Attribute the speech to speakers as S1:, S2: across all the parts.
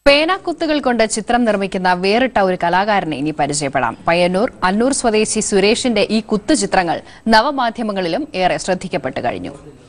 S1: പേനാക്കുത്തുകൾ കൊണ്ട് ചിത്രം നിർമ്മിക്കുന്ന വേറിട്ട ഒരു കലാകാരനെ ഇനി പരിചയപ്പെടാം പയ്യന്നൂർ അന്നൂർ സ്വദേശി സുരേഷിന്റെ ഈ കുത്തു ചിത്രങ്ങൾ നവമാധ്യമങ്ങളിലും ഏറെ ശ്രദ്ധിക്കപ്പെട്ടു കഴിഞ്ഞു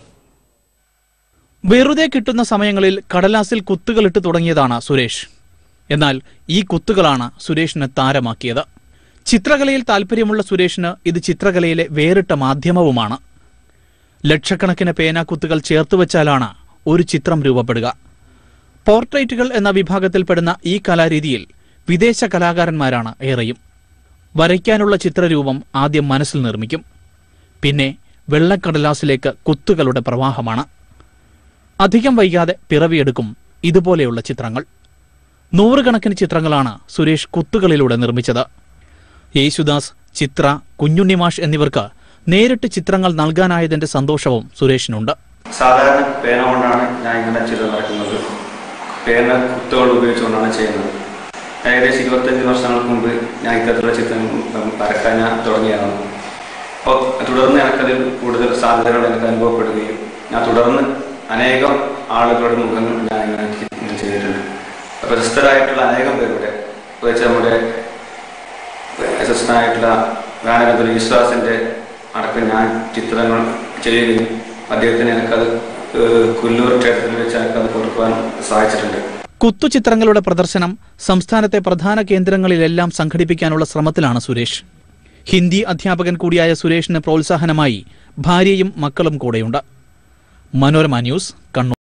S2: വെറുതെ കിട്ടുന്ന സമയങ്ങളിൽ കടലാസിൽ കുത്തുകളിട്ട് തുടങ്ങിയതാണ് സുരേഷ് എന്നാൽ ഈ കുത്തുകളാണ് സുരേഷിന് താരമാക്കിയത് ചിത്രകലയിൽ താല്പര്യമുള്ള സുരേഷിന് ഇത് ചിത്രകലയിലെ വേറിട്ട മാധ്യമവുമാണ് ലക്ഷക്കണക്കിന് പേനാക്കുത്തുകൾ ചേർത്തുവച്ചാലാണ് ഒരു ചിത്രം രൂപപ്പെടുക പോർട്രേറ്റുകൾ എന്ന വിഭാഗത്തിൽപ്പെടുന്ന ഈ കലാരീതിയിൽ വിദേശ കലാകാരന്മാരാണ് ഏറെയും വരയ്ക്കാനുള്ള ചിത്രരൂപം ആദ്യം മനസ്സിൽ നിർമ്മിക്കും പിന്നെ വെള്ളക്കടലാസിലേക്ക് കുത്തുകളുടെ പ്രവാഹമാണ് അധികം വൈകാതെ പിറവിയെടുക്കും ഇതുപോലെയുള്ള ചിത്രങ്ങൾ നൂറുകണക്കിന് ചിത്രങ്ങളാണ് സുരേഷ് കുത്തുകളിലൂടെ നിർമ്മിച്ചത് യേശുദാസ് ചിത്ര കുഞ്ഞുണ്ണിമാഷ് എന്നിവർക്ക് നേരിട്ട് ചിത്രങ്ങൾ നൽകാനായതിന്റെ സന്തോഷവും സുരേഷിനുണ്ട്
S3: സാധാരണ പേന കൊണ്ടാണ് ഞാൻ ഇങ്ങനെ ചിത്രം വരയ്ക്കുന്നത് പേന കുത്തുകൾ ഉപയോഗിച്ചുകൊണ്ടാണ് ചെയ്യുന്നത് ഏകദേശം ഇരുപത്തഞ്ച് വർഷങ്ങൾക്ക് മുമ്പ് ഞാൻ ഇത്തരത്തിലുള്ള ചിത്രം വരക്കാൻ ഞാൻ തുടങ്ങിയതാണ് അപ്പോൾ തുടർന്ന് എനിക്കതിൽ കൂടുതൽ സാധ്യതകൾ എനിക്ക് അനുഭവപ്പെടുകയും ഞാൻ തുടർന്ന് അനേകം ആളുകളുടെ മുഖങ്ങൾ ഞാൻ ഇങ്ങനെ ചി- ഇങ്ങനെ ചെയ്തിട്ടുണ്ട് പ്രശസ്തരായിട്ടുള്ള അനേകം പേരുടെ പ്രത്യേകിച്ച് നമ്മുടെ പ്രശസ്തനായിട്ടുള്ള ഗാനകത്തിൽ വിശ്വാസിന്റെ അടക്കം ഞാൻ ചിത്രങ്ങൾ ചെയ്യുകയും അദ്ദേഹത്തിന് എനിക്കത് ഏഹ്, കുല്ലൂർ ക്ഷേത്രത്തിൽ വെച്ച് എനിക്കത് കൊടുക്കുവാൻ സാധിച്ചിട്ടുണ്ട്
S2: കുത്തുചിത്രങ്ങളുടെ പ്രദർശനം സംസ്ഥാനത്തെ പ്രധാന കേന്ദ്രങ്ങളിലെല്ലാം സംഘടിപ്പിക്കാനുള്ള ശ്രമത്തിലാണ് സുരേഷ് ഹിന്ദി അധ്യാപകൻ കൂടിയായ സുരേഷിന് പ്രോത്സാഹനമായി ഭാര്യയും മക്കളും കൂടെയുണ്ട് മനോരമ ന്യൂസ് കണ്ണൂർ